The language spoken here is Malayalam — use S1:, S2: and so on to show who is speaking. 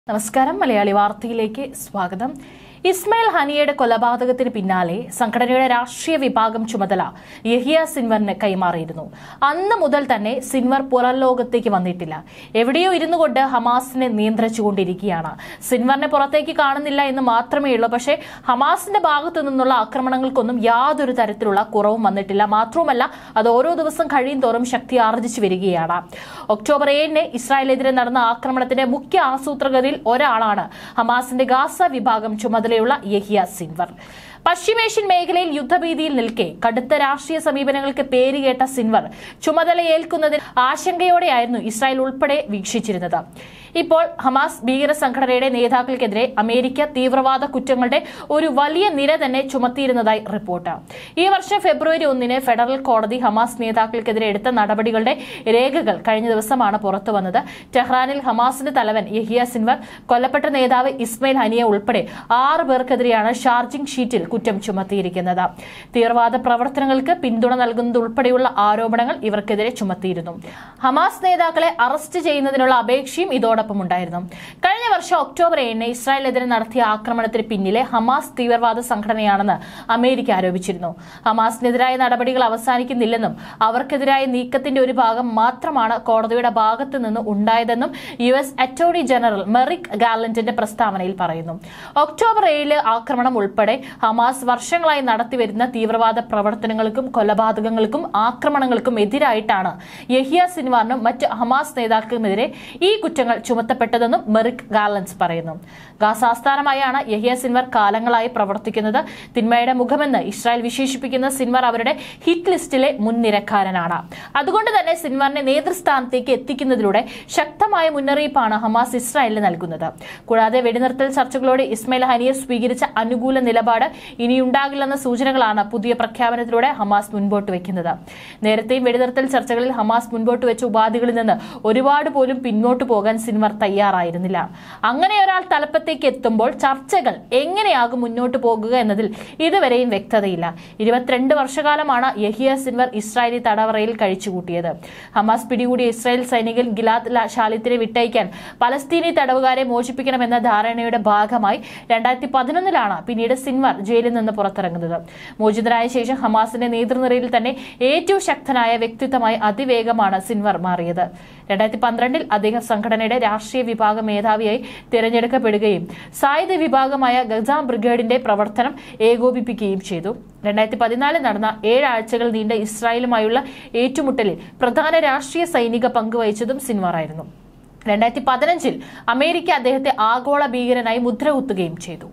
S1: നമസ്കാരം മലയാളി വാർത്തയിലേക്ക് സ്വാഗതം ഇസ്മായിൽ ഹനിയയുടെ കൊലപാതകത്തിന് പിന്നാലെ സംഘടനയുടെ രാഷ്ട്രീയ വിഭാഗം ചുമതല യഹിയ സിൻവറിന് കൈമാറിയിരുന്നു അന്ന് മുതൽ തന്നെ സിൻവർ പുറം ലോകത്തേക്ക് വന്നിട്ടില്ല എവിടെയോ ഇരുന്നു കൊണ്ട് ഹമാസിനെ നിയന്ത്രിച്ചുകൊണ്ടിരിക്കുകയാണ് സിൻവറിനെ പുറത്തേക്ക് കാണുന്നില്ല എന്ന് മാത്രമേ ഉള്ളൂ പക്ഷേ ഹമാസിന്റെ ഭാഗത്തു നിന്നുള്ള ആക്രമണങ്ങൾക്കൊന്നും യാതൊരു തരത്തിലുള്ള കുറവും വന്നിട്ടില്ല മാത്രവുമല്ല അത് ഓരോ ദിവസം കഴിയും തോറും ശക്തി ആർജിച്ചു വരികയാണ് ഒക്ടോബർ ഏഴിന് ഇസ്രായേലിനെതിരെ നടന്ന ആക്രമണത്തിന്റെ മുഖ്യ ആസൂത്രകരിൽ ഒരാളാണ് ഹമാസിന്റെ ഗാസ വിഭാഗം ചുമതലയുള്ള യഹിയ സിൻവർ പശ്ചിമേഷ്യൻ മേഖലയിൽ യുദ്ധഭീതിയിൽ നിൽക്കെ കടുത്ത രാഷ്ട്രീയ സമീപനങ്ങൾക്ക് പേരുകേട്ട സിൻവർ ചുമതലയേൽക്കുന്നതിൽ ആശങ്കയോടെയായിരുന്നു ഇസ്രായേൽ ഉൾപ്പെടെ വീക്ഷിച്ചിരുന്നത് ഇപ്പോൾ ഹമാസ് ഭീകര സംഘടനയുടെ നേതാക്കൾക്കെതിരെ അമേരിക്ക തീവ്രവാദ കുറ്റങ്ങളുടെ ഒരു വലിയ നിര തന്നെ ചുമത്തിയിരുന്നതായി റിപ്പോർട്ട് ഈ വർഷം ഫെബ്രുവരി ഒന്നിന് ഫെഡറൽ കോടതി ഹമാസ് നേതാക്കൾക്കെതിരെ എടുത്ത നടപടികളുടെ രേഖകൾ കഴിഞ്ഞ ദിവസമാണ് പുറത്തു വന്നത് ടെഹ്റാനിൽ ഹമാസിന്റെ തലവൻ യഹിയ സിൻവർ കൊല്ലപ്പെട്ട നേതാവ് ഇസ്മയിൽ ഹനിയ ഉൾപ്പെടെ ആറ് പേർക്കെതിരെയാണ് ഷാർജിംഗ് ഷീറ്റിൽ കുറ്റം ചുമത്തിയിരിക്കുന്നത് തീവ്രവാദ പ്രവർത്തനങ്ങൾക്ക് പിന്തുണ നൽകുന്നത് ഉൾപ്പെടെയുള്ള ആരോപണങ്ങൾ ഇവർക്കെതിരെ ചുമത്തിയിരുന്നു ഹമാസ് നേതാക്കളെ അറസ്റ്റ് ചെയ്യുന്നതിനുള്ള അപേക്ഷയും ഇതോടൊപ്പം ഉണ്ടായിരുന്നു കഴിഞ്ഞ വർഷം ഒക്ടോബർ ഏഴിന് ഇസ്രായേലിനെതിരെ നടത്തിയ ആക്രമണത്തിന് പിന്നിലെ ഹമാസ് തീവ്രവാദ സംഘടനയാണെന്ന് അമേരിക്ക ആരോപിച്ചിരുന്നു ഹമാസിനെതിരായ നടപടികൾ അവസാനിക്കുന്നില്ലെന്നും അവർക്കെതിരായ നീക്കത്തിന്റെ ഒരു ഭാഗം മാത്രമാണ് കോടതിയുടെ ഭാഗത്തു നിന്ന് ഉണ്ടായതെന്നും U S attorney general Merrick ഗാലന്റിന്റെ പ്രസ്താവനയിൽ പറയുന്നു ഒക്ടോബർ ഏഴിലെ ആക്രമണം ഉൾപ്പെടെ ഹമാസ് വർഷങ്ങളായി നടത്തിവരുന്ന തീവ്രവാദ പ്രവർത്തനങ്ങൾക്കും കൊലപാതകങ്ങൾക്കും ആക്രമണങ്ങൾക്കും എതിരായിട്ടാണ് യഹിയ സിൻവാറിനും മറ്റ് ഹമാസ് നേതാക്കൾക്കുമെതിരെ ഈ കുറ്റങ്ങൾ ചുമത്തപ്പെട്ടതെന്നും മെറിക് ഗാലൻസ് പറയുന്നു ഗാസ ആസ്ഥാനമായാണ് യഹിയ സിൻവർ കാലങ്ങളായി പ്രവർത്തിക്കുന്നത് തിന്മയുടെ മുഖമെന്ന് ഇസ്രായേൽ വിശേഷിപ്പിക്കുന്ന സിൻവർ അവരുടെ ഹിറ്റ് ലിസ്റ്റിലെ മുൻനിരക്കാരനാണ് അതുകൊണ്ട് തന്നെ സിൻവറിനെ നേതൃസ്ഥാനത്തേക്ക് എത്തിക്കുന്നതിലൂടെ ശക്തമായ മുന്നറിയിപ്പാണ് ഹമാസ് ഇസ്രായേലിന് നൽകുന്നത് കൂടാതെ വെടിനിർത്തൽ ചർച്ചകളോട് ഇസ്മയിൽ ഹനിയെ സ്വീകരിച്ച അനുകൂല നിലപാട് ഇനിയുണ്ടാകില്ലെന്ന സൂചനകളാണ് പുതിയ പ്രഖ്യാപനത്തിലൂടെ ഹമാസ് മുൻപോട്ട് വെക്കുന്നത് നേരത്തെയും വെടിനിർത്തൽ ചർച്ചകളിൽ ഹമാസ് മുൻപോട്ട് വെച്ച ഉപാധികളിൽ നിന്ന് ഒരുപാട് പോലും പിന്നോട്ട് പോകാൻ സിൻവർ തയ്യാറായിരുന്നില്ല അങ്ങനെ ഒരാൾ തലപ്പത്തേക്ക് എത്തുമ്പോൾ ചർച്ചകൾ എങ്ങനെയാകും മുന്നോട്ട് പോകുക എന്നതിൽ ഇതുവരെയും വ്യക്തതയില്ല ഇരുപത്തിരണ്ട് വർഷകാലമാണ് യഹിയ സിൻവർ ഇസ്രായേലി തടവറയിൽ കഴിച്ചുകൂട്ടിയത് ഹമാസ് പിടികൂടിയ ഇസ്രായേൽ സൈനികൻ ഗിലാദ് ല- ഷാലിത്തിനെ വിട്ടയക്കാൻ പലസ്തീനി തടവുകാരെ മോചിപ്പിക്കണമെന്ന ധാരണയുടെ ഭാഗമായി രണ്ടായിരത്തി പതിനൊന്നിലാണ് പിന്നീട് സിൻവർ ജയിലിൽ നിന്ന് പുറത്തിറങ്ങുന്നത് മോചിതനായ ശേഷം ഹമാസിന്റെ നേതൃനിരയിൽ തന്നെ ഏറ്റവും ശക്തനായ വ്യക്തിത്വമായി അതിവേഗമാണ് സിൻവർ മാറിയത് രണ്ടായിരത്തി പന്ത്രണ്ടിൽ അദ്ദേഹം സംഘടനയുടെ രാഷ്ട്രീയ വിഭാഗ മേധാവിയായി തിരഞ്ഞെടുക്കപ്പെടുകയും സായുധ വിഭാഗമായ ഗസാം ബ്രിഗേഡിന്റെ പ്രവർത്തനം ഏകോപിപ്പിക്കുകയും ചെയ്തു രണ്ടായിരത്തി പതിനാലിൽ നടന്ന ഏഴാഴ്ചകൾ നീണ്ട ഇസ്രായേലുമായുള്ള ഏറ്റുമുട്ടലിൽ പ്രധാന രാഷ്ട്രീയ സൈനിക പങ്കുവഹിച്ചതും സിൻവറായിരുന്നു രണ്ടായിരത്തി പതിനഞ്ചിൽ അമേരിക്ക അദ്ദേഹത്തെ ആഗോള ഭീകരനായി മുദ്ര കുത്തുകയും ചെയ്തു